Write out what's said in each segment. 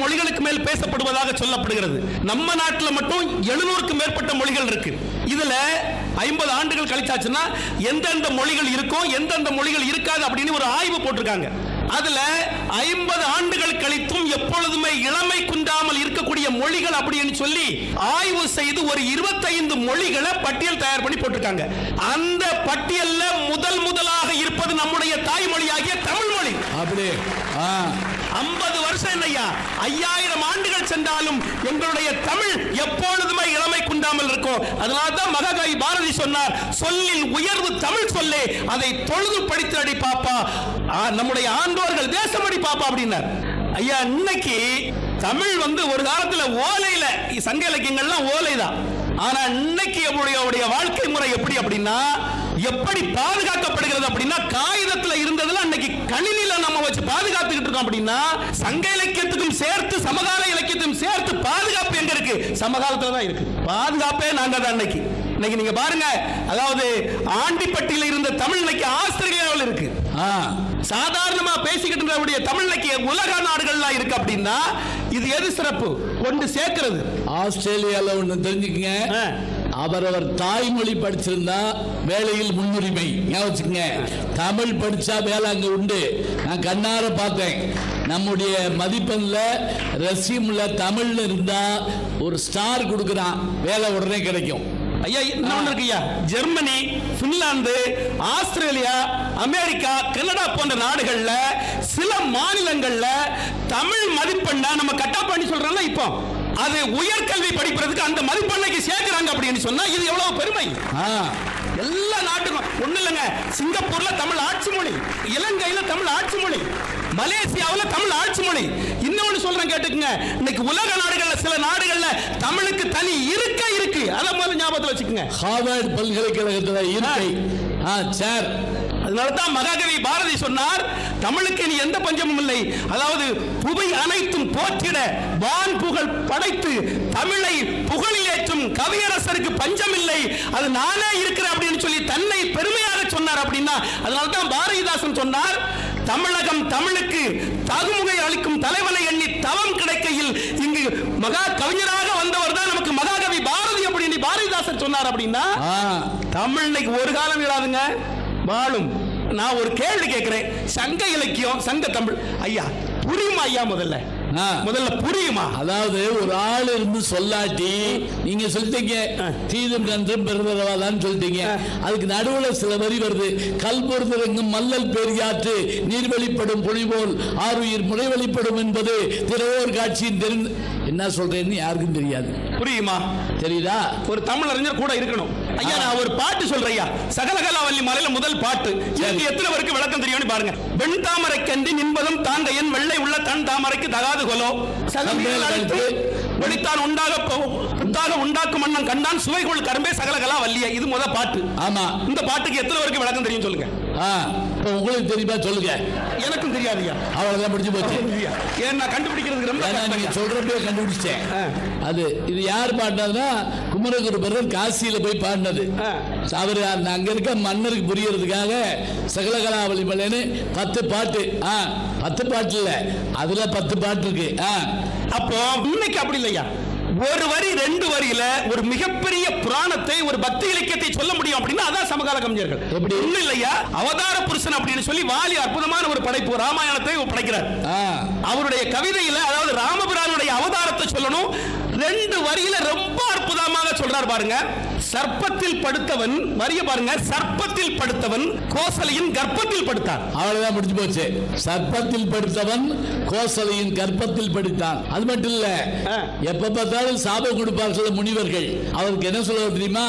மொழிகளுக்கு மேல் பேசப்படுவதாக சொல்லப்படுகிறது நம்ம நாட்டில் மட்டும் எழுநூறுக்கு மேற்பட்ட மொழிகள் இருக்கு இதுல ஐம்பது ஆண்டுகள் கழிச்சாச்சுன்னா எந்தெந்த மொழிகள் இருக்கும் எந்தெந்த மொழிகள் இருக்காது அப்படின்னு ஒரு ஆய்வு போட்டிருக்காங்க அதுல ஐம்பது ஆண்டுகள் கழித்தும் எப்பொழுதுமே இளமை குன்றாமல் இருக்கக்கூடிய மொழிகள் அப்படின்னு சொல்லி ஆய்வு செய்து ஒரு இருபத்தைந்து மொழிகளை பட்டியல் தயார் பண்ணி போட்டிருக்காங்க அந்த பட்டியல்ல முதல் முதலாக இருப்பது நம்முடைய தாய்மொழியாகிய தமிழ் மொழி அப்படி ஆ ஐம்பது வருஷம் இல்லையா ஐயாயிரம் ஆண்டுகள் சென்றாலும் எங்களுடைய தமிழ் எப்பொழுதுமே இளமை குண்டாமல் இருக்கும் அதனால தான் மகாகவி பாரதி சொன்னார் சொல்லில் உயர்வு தமிழ் சொல்லே அதை தொழுது படித்து அடி பாப்பா ஆ, நம்முடைய ஆண்டோர்கள் தேசமடி பாப்பா அப்படின்னார் ஐயா இன்னைக்கு தமிழ் வந்து ஒரு காலத்துல ஓலையில சங்க இலக்கியங்கள்லாம் ஓலை தான் ஆனா இன்னைக்கு நம்முடைய அவருடைய வாழ்க்கை முறை எப்படி அப்படின்னா எப்படி பாதுகாக்கப்படுகிறது அப்படின்னா காகிதத்துல இருந்ததுல அன்னைக்கு கணினில நம்ம வச்சு பாதுகாத்துக்கிட்டு இருக்கோம் அப்படின்னா சங்க இலக்கியத்துக்கும் சேர்த்து சமகால இலக்கியத்துக்கும் சேர்த்து பாதுகாப்பு எங்க இருக்கு சமகாலத்துல தான் இருக்கு பாதுகாப்பே நாங்க தான் இன்னைக்கு இன்னைக்கு நீங்க பாருங்க அதாவது ஆண்டிப்பட்டியில இருந்த தமிழ் இன்னைக்கு ஆஸ்திரேலியாவில் இருக்கு ஆ சாதாரணமா பேசிக்கிட்டு இருக்கக்கூடிய தமிழ் இலக்கிய உலக நாடுகள்லாம் இருக்கு அப்படின்னா இது எது சிறப்பு கொண்டு சேர்க்கிறது ஆஸ்திரேலியால ஒண்ணு தெரிஞ்சுக்கங்க ஆ. அவரவர் தாய்மொழி படிச்சிருந்தா வேலையில் முன்னுரிமை ஞாபகம் வச்சுக்கங்க தமிழ் படிச்சா வேலை அங்க உண்டு நான் கண்ணார பார்த்தேன் நம்முடைய மதிப்பெண்ல ரெசியூம்ல தமிழ்ல இருந்தா ஒரு ஸ்டார் கொடுக்குறான் வேலை உடனே கிடைக்கும் ஐயா இன்னொன்று இருக்கு ஐயா Germany Finland Australia America Canada போன்ற நாடுகள்ல சில மாநிலங்கள்ல தமிழ் மதிப்பெண்ணை நம்ம கட்டா பண்ணி சொல்றோம்ல இப்போ அது உயர்கல்வி படிப்பதற்கு அந்த மதிப்பெண்ணைக்கு சேர்க்கிறாங்க அப்படின்னு சொன்னா இது எவ்வளவு பெருமை ஆ எல்லா நாட்டுக்கும் ஒண்ணு இல்லைங்க சிங்கப்பூர்ல தமிழ் ஆட்சி மொழி இலங்கையில தமிழ் ஆட்சி மொழி மலேசியாவுல தமிழ் ஆட்சி மொழி இன்னொன்னு சொல்றேன் கேட்டுக்குங்க இன்னைக்கு உலக நாடுகள்ல சில நாடுகள்ல தமிழுக்கு தனி இருக்க இருக்கு அதை முதல்ல ஞாபகத்துல வச்சுக்கோங்க ஹார்வர்ட் பல்கலைக்கழகத்துல இருக்கை ஆ சார் அதனால தான் மகாகவி பாரதி சொன்னார் தமிழுக்கு இனி எந்த பஞ்சமும் இல்லை அதாவது புவை அனைத்தும் போற்றிட வான் புகழ் படைத்து தமிழை புகழிலேற்றும் கவியரசருக்கு பஞ்சம் இல்லை அது நானே இருக்கிறேன் அப்படின்னு சொல்லி தன்னை பெருமையாக சொன்னார் அப்படின்னா அதனால தான் பாரதிதாசன் சொன்னார் தமிழகம் தமிழுக்கு தகுமுகை அளிக்கும் தலைவனை எண்ணி தவம் கிடைக்கையில் இங்கு மகா கவிஞராக வந்தவர் தான் நமக்கு மகாகவி பாரதி அப்படின்னு பாரதிதாசன் சொன்னார் அப்படின்னா ஆ தமிழ் இன்னைக்கு ஒரு காலம் இல்லாதுங்க வாழும் நான் ஒரு கேள்வி கேட்கிறேன் சங்க இலக்கியம் சங்க தமிழ் ஐயா புரியுமா ஐயா முதல்ல ஆ. முதல்ல புரியுமா அதாவது ஒரு ஆள் இருந்து சொல்லாட்டி நீங்க சொல்லிட்டீங்க தீதும் நன்றும் பெருந்தரவாதான்னு சொல்லிட்டீங்க அதுக்கு நடுவுல சில வரி வருது கல் பொறுத்திறங்கும் மல்லல் பெரியாற்று நீர் வெளிப்படும் பொழிபோல் ஆறுயிர் முறை வெளிப்படும் என்பது திறவோர் காட்சியின் தெரிந்து என்ன சொல்றேன்னு யாருக்கும் தெரியாது புரியுமா தெரியுதா ஒரு தமிழ் அறிஞர் கூட இருக்கணும் ஐயா நான் ஒரு பாட்டு சொல்றேன் ஐயா சகலகலாவல்லி மலையில முதல் பாட்டு இதுக்கு எத்தனை பேருக்கு விளக்கம் தெரியும்னு பாருங்க வெண் தாமரை கண்டி நின்பதும் தாங்க என் வெள்ளை உள்ள தன் தாமரைக்கு தகாது கொலோ சகல் அழைத்து வெளித்தான் உண்டாக போ- புத்தாக உண்டாக்கும் மன்னன் கண்டான் சுவைகொள் கரும்பே சகலகலா வல்லிய இது முத பாட்டு ஆமா இந்த பாட்டுக்கு எத்தனை பேருக்கு விளக்கம் தெரியும் சொல்லுங்க ஆ இப்போ உங்களுக்கு தெரியுமா சொல்லுங்க எனக்கும் தெரியாதுயா அவ்வளவுதான் முடிஞ்சு போச்சு ஏன் நான் கண்டுபிடிக்கிறதுக்கு ரொம்ப ஏன்னா கஷ்டம் நீங்க ஐயா. சொல்றப்பே கண்டுபிடிச்சேன் ஆ. அது இது யார் பாடினதுன்னா குமரகுருபரர் காசியில போய் பாடினது ஆ. அவர் அந்த அங்க இருக்க மன்னருக்கு புரியறதுக்காக சகலகலாவளி மலைன்னு பத்து பாட்டு ஆ பத்து பாட்டு இல்ல அதுல பத்து பாட்டு இருக்கு ஆ அப்போ இன்னைக்கு அப்படி இல்லையா ஒரு வரி ரெண்டு வரியில ஒரு மிகப்பெரிய புராணத்தை ஒரு பக்தி இலக்கியத்தை சொல்ல முடியும் அப்படின்னா அதான் சமகால கவிஞர்கள் எப்படி? ஒண்ணும் இல்லையா அவதார புருஷன் அப்படின்னு சொல்லி வாலி அற்புதமான ஒரு படைப்பு ராமாயணத்தை படைக்கிறார் ஆ அவருடைய கவிதையில அதாவது ராமபிரானுடைய அவதாரத்தை சொல்லணும் ரெண்டு வரியில ரொம்ப அற்புதமாக சொல்றார் பாருங்க சர்ப்பத்தில் படுத்தவன் வரிய பாருங்க சர்ப்பத்தில் படுத்தவன் கோசலையின் கர்ப்பத்தில் படுத்தான் அவ்வளவுதான் முடிஞ்சு போச்சு சர்ப்பத்தில் படுத்தவன் கோசலையின் கர்ப்பத்தில் படித்தான் அது மட்டும் இல்ல ஆ. எப்ப பார்த்தாலும் சாபம் கொடுப்பார்கள் முனிவர்கள் அவருக்கு என்ன சொல்லுவார் தெரியுமா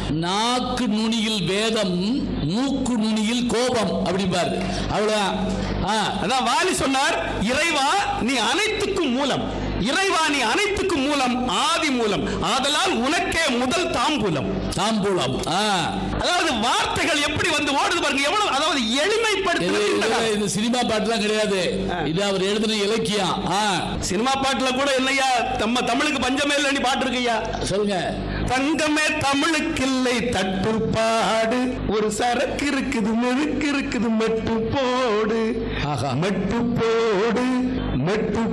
நாக்கு நுனியில் வேதம் மூக்கு நுனியில் கோபம் அப்படிம்பாரு அவ்வளவுதான் ஆ அதான் வாலி சொன்னார் இறைவா நீ அனைத்துக்கும் மூலம் இறைவா நீ அனைத்துக்கும் மூலம் ஆதி மூலம் ஆதலால் உனக்கே முதல் தாம்பூலம் தாம்பூலம் ஆ அதாவது வார்த்தைகள் எப்படி வந்து ஓடுது பாருங்க எவ்வளவு அதாவது இது எளிமைப்படுத்துறது இந்த இது- காலம். இது சினிமா பாட்டுலாம் கிடையாது இது அவர் எழுதின இலக்கியம் ஆ சினிமா பாட்டுல கூட என்னையா நம்ம தமிழுக்கு பஞ்சமே இல்லைன்னு பாட்டு இருக்குய்யா சொல்லுங்க தங்கமே தமிழுக்கு இல்லை தட்டு பாடு ஒரு சரக்கு இருக்குது மெழுக்கு இருக்குது மட்டு போடு ஆஹா. மட்டு போடு மட்டு